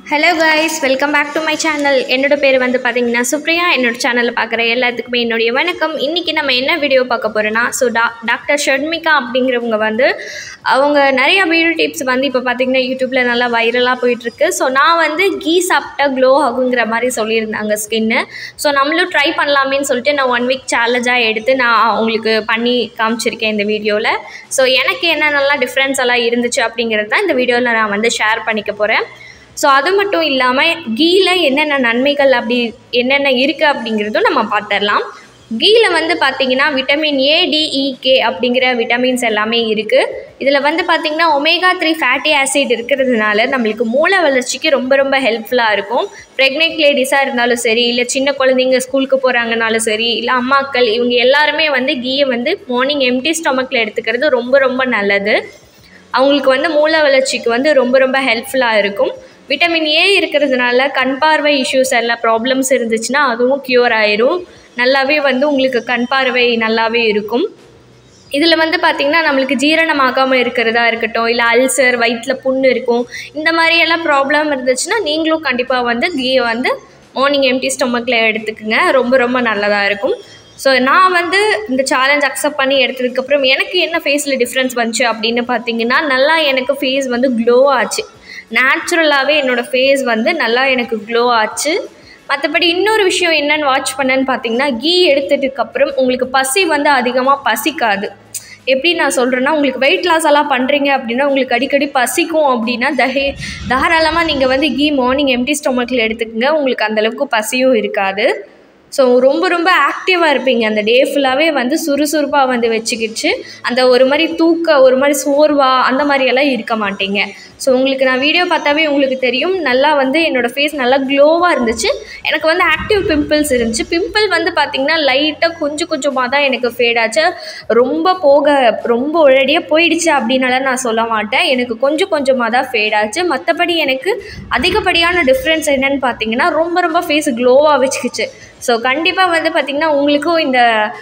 hello guys welcome back to my channel என்னோட பேர் வந்து பார்த்தீங்கன்னா சுப்ரியா என்னோட சேனலில் பார்க்குற எல்லாத்துக்குமே என்னுடைய வணக்கம் இன்றைக்கி நம்ம என்ன வீடியோ பார்க்க போகிறோன்னா ஸோ டா டாக்டர் ஷர்மிகா அப்படிங்கிறவங்க வந்து அவங்க நிறைய பியூட்டி டிப்ஸ் வந்து இப்போ பார்த்தீங்கன்னா யூடியூப்பில் நல்லா வைரலாக போயிட்டுருக்கு ஸோ நான் வந்து கீ சாப்பிட்டா க்ளோ ஆகுங்கிற மாதிரி சொல்லியிருந்தாங்க ஸ்கின்னு ஸோ நம்மளும் ட்ரை பண்ணலாமேன்னு சொல்லிட்டு நான் ஒன் வீக் சேலஞ்சாக எடுத்து நான் அவங்களுக்கு பண்ணி காமிச்சிருக்கேன் இந்த வீடியோவில் ஸோ எனக்கு என்னென்னலாம் டிஃப்ரென்ஸ் எல்லாம் இருந்துச்சு அப்படிங்கிறது தான் இந்த வீடியோவில் நான் வந்து ஷேர் பண்ணிக்க போகிறேன் ஸோ அது மட்டும் இல்லாமல் கீல என்னென்ன நன்மைகள் அப்படி என்னென்ன இருக்குது அப்படிங்கிறதும் நம்ம பார்த்துடலாம் கீல வந்து பார்த்திங்கன்னா விட்டமின் ஏ டிஇகே அப்படிங்கிற விட்டமின்ஸ் எல்லாமே இருக்குது இதில் வந்து பார்த்திங்கன்னா ஒமேகா த்ரீ ஃபேட்டி ஆசிட் இருக்கிறதுனால நம்மளுக்கு மூளை வளர்ச்சிக்கு ரொம்ப ரொம்ப ஹெல்ப்ஃபுல்லாக இருக்கும் ப்ரெக்னென்ட் லேடிஸாக இருந்தாலும் சரி இல்லை சின்ன குழந்தைங்க ஸ்கூலுக்கு போகிறாங்கனாலும் சரி இல்லை அம்மாக்கள் இவங்க எல்லாருமே வந்து கீயை வந்து மார்னிங் எம்டி ஸ்டொமக்கில் எடுத்துக்கிறது ரொம்ப ரொம்ப நல்லது அவங்களுக்கு வந்து மூளை வளர்ச்சிக்கு வந்து ரொம்ப ரொம்ப ஹெல்ப்ஃபுல்லாக இருக்கும் விட்டமின் ஏ இருக்கிறதுனால கண் பார்வை இஷ்யூஸ் எல்லாம் ப்ராப்ளம்ஸ் இருந்துச்சுன்னா அதுவும் க்யூர் ஆயிரும் நல்லாவே வந்து உங்களுக்கு கண் பார்வை நல்லாவே இருக்கும் இதில் வந்து பார்த்திங்கன்னா நம்மளுக்கு ஜீரணமாகாமல் இருக்கிறதா இருக்கட்டும் இல்லை அல்சர் வயிற்றில் புண்ணு இருக்கும் இந்த மாதிரி எல்லாம் ப்ராப்ளம் இருந்துச்சுன்னா நீங்களும் கண்டிப்பாக வந்து கீயை வந்து மார்னிங் எம்டி ஸ்டொமக்கில் எடுத்துக்கோங்க ரொம்ப ரொம்ப நல்லதாக இருக்கும் ஸோ நான் வந்து இந்த சேலஞ்ச் அக்செப்ட் பண்ணி எடுத்ததுக்கப்புறம் எனக்கு என்ன ஃபேஸில் டிஃப்ரென்ஸ் வந்துச்சு அப்படின்னு பார்த்தீங்கன்னா நல்லா எனக்கு ஃபேஸ் வந்து க்ளோ ஆச்சு நேச்சுரலாகவே என்னோடய ஃபேஸ் வந்து நல்லா எனக்கு க்ளோ ஆச்சு மற்றபடி இன்னொரு விஷயம் என்னென்னு வாட்ச் பண்ணேன்னு பார்த்தீங்கன்னா கீ எடுத்ததுக்கப்புறம் உங்களுக்கு பசி வந்து அதிகமாக பசிக்காது எப்படி நான் சொல்கிறேன்னா உங்களுக்கு வெயிட் லாஸ் எல்லாம் பண்ணுறீங்க அப்படின்னா உங்களுக்கு அடிக்கடி பசிக்கும் அப்படின்னா தஹே தாராளமாக நீங்கள் வந்து கீ மார்னிங் எம்டி ஸ்டொமக்கில் எடுத்துக்கோங்க உங்களுக்கு அந்தளவுக்கு பசியும் இருக்காது ஸோ ரொம்ப ரொம்ப ஆக்டிவாக இருப்பீங்க அந்த டே ஃபுல்லாகவே வந்து சுறுசுறுப்பாக வந்து வச்சுக்கிச்சு அந்த ஒரு மாதிரி தூக்க ஒரு மாதிரி சோர்வாக அந்த மாதிரியெல்லாம் இருக்க மாட்டீங்க ஸோ உங்களுக்கு நான் வீடியோ பார்த்தாவே உங்களுக்கு தெரியும் நல்லா வந்து என்னோடய ஃபேஸ் நல்லா க்ளோவாக இருந்துச்சு எனக்கு வந்து ஆக்டிவ் பிம்பிள்ஸ் இருந்துச்சு பிம்பிள் வந்து பார்த்திங்கன்னா லைட்டாக கொஞ்சம் கொஞ்சமாக தான் எனக்கு ஃபேட் ஆச்சு ரொம்ப போக ரொம்ப ஒரேடியாக போயிடுச்சு அப்படின்னால நான் சொல்ல மாட்டேன் எனக்கு கொஞ்சம் கொஞ்சமாக தான் ஃபேட் ஆச்சு மற்றபடி எனக்கு அதிகப்படியான டிஃப்ரென்ஸ் என்னென்னு பார்த்தீங்கன்னா ரொம்ப ரொம்ப ஃபேஸ் க்ளோவாக வச்சுக்கிச்சு ஸோ கண்டிப்பாக வந்து பார்த்திங்கன்னா உங்களுக்கும் இந்த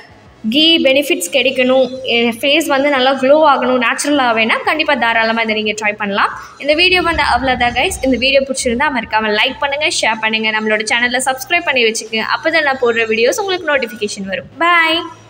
கீ பெனிஃபிட்ஸ் கிடைக்கணும் ஃபேஸ் வந்து நல்லா க்ளோ ஆகணும் நேச்சுரலாக வேணால் கண்டிப்பாக தாராளமாக இதை நீங்கள் ட்ரை பண்ணலாம் இந்த வீடியோ வந்து அவ்வளோதான் கைஸ் இந்த வீடியோ பிடிச்சிருந்தா மறக்காமல் லைக் பண்ணுங்கள் ஷேர் பண்ணுங்கள் நம்மளோட சேனலில் சப்ஸ்கிரைப் பண்ணி வச்சுக்கோங்க அப்போ தான் நான் போடுற வீடியோஸ் உங்களுக்கு நோட்டிஃபிகேஷன் வரும் பாய்